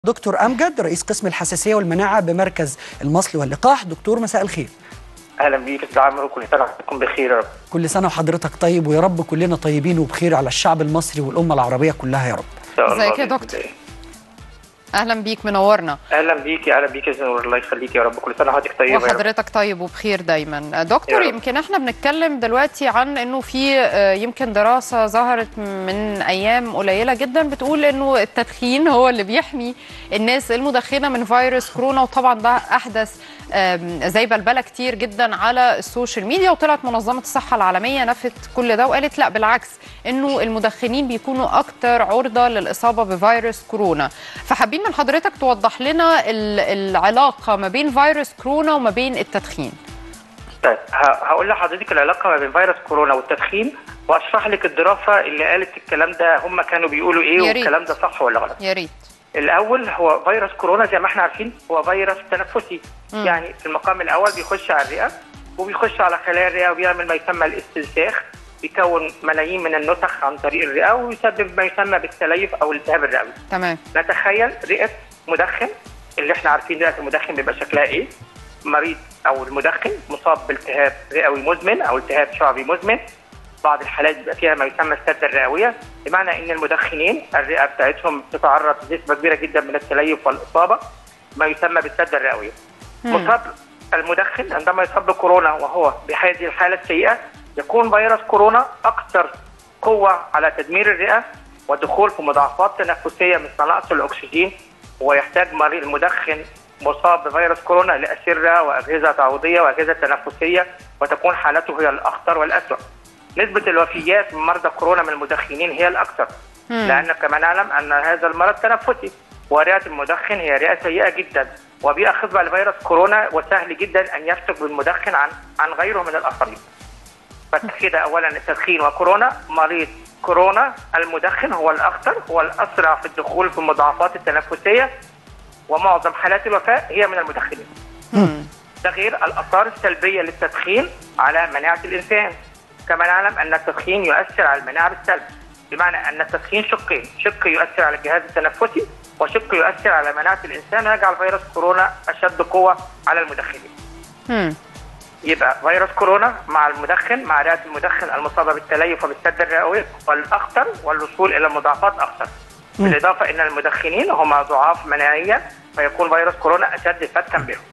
دكتور أمجد رئيس قسم الحساسية والمناعة بمركز المصل واللقاح دكتور مساء الخير اهلا بيك استاذ عمرو كل سنه وحضرتكم بخير يا رب كل سنة وحضرتك طيب ويا رب كلنا طيبين وبخير على الشعب المصري والأمة العربية كلها يا رب ان شاء الله ازيك يا بإذن دكتور؟ الله. اهلا بيك منورنا اهلا بيك اهلا بيك يا زنور الله يخليك يا رب كل سنه وحضرتك طيبه يا رب. وحضرتك طيب وبخير دايما دكتور يا رب. يمكن احنا بنتكلم دلوقتي عن انه في آه، يمكن دراسة ظهرت من ايام قليلة جدا بتقول انه التدخين هو اللي بيحمي الناس المدخنة من فيروس كورونا وطبعا ده احدث آم، زي بلبلة كتير جدا على السوشيال ميديا وطلعت منظمة الصحة العالمية نفت كل ده وقالت لا بالعكس انه المدخنين بيكونوا اكتر عرضة للاصابة بفيروس كورونا فحابين من حضرتك توضح لنا ال- العلاقة ما بين فيروس كورونا وما بين التدخين طيب ه- هقول لحضرتك العلاقه ما بين فيروس كورونا والتدخين واشرح لك الدراسه اللي قالت الكلام ده هم كانوا بيقولوا ايه يا ريت. والكلام ده صح ولا غلط يا ريت الاول هو فيروس كورونا زي ما احنا عارفين هو فيروس تنفسي يعني في المقام الاول بيخش على الرئه وبيخش على خلايا الرئه وبيعمل ما يسمى الاستنساخ بيكون ملايين من النسخ عن طريق الرئه ويسبب ما يسمى بالتليف او الالتهاب الرئوي تمام نتخيل رئه مدخن اللي احنا عارفين رئه المدخن بيبقى شكلها ايه مريض او المدخن مصاب بالتهاب رئوي مزمن او التهاب شعبي مزمن بعض الحالات بيبقى فيها ما يسمى السده الرئويه بمعنى ان المدخنين الرئه بتاعتهم بتتعرض لنسبه كبيره جدا من التليف والاصابه ما يسمى بالسده الرئويه مصاب المدخن عندما يصاب بكورونا وهو بهذه الحاله السيئه يكون فيروس كورونا اكثر قوه على تدمير الرئه والدخول في مضاعفات تنفسيه مثل نقص الاكسجين ويحتاج مريض المدخن مصاب بفيروس كورونا لاسره واجهزه تعويضيه واجهزه تنفسيه وتكون حالته هي الاخطر والاسوأ. نسبه الوفيات من مرضى كورونا من المدخنين هي الاكثر لان كما نعلم ان هذا المرض تنفسي ورئه المدخن هي رئه سيئه جدا وبيئه خصبه لفيروس كورونا وسهل جدا ان يفتك بالمدخن عن عن غيره من الاخرين. فكده اولا التدخين وكورونا مريض كورونا المدخن هو الاخطر هو الاسرع في الدخول في المضاعفات التنفسيه ومعظم حالات الوفاه هي من المدخنين. ده غير الاثار السلبيه للتدخين على مناعه الانسان. كما نعلم ان التدخين يؤثر على المناعه بالسلب بمعنى ان التدخين شقين، شق يؤثر على الجهاز التنفسي وشق يؤثر على مناعه الانسان ويجعل فيروس كورونا اشد قوه على المدخنين. مم. يبقى فيروس كورونا مع المدخن مع رئه المدخن المصابه بالتليف وبالسد الرئوي والاخطر والوصول الى مضاعفات اخطر. بالاضافه ان المدخنين هم ضعاف مناعيا فيكون فيروس كورونا اشد فتكا بهم.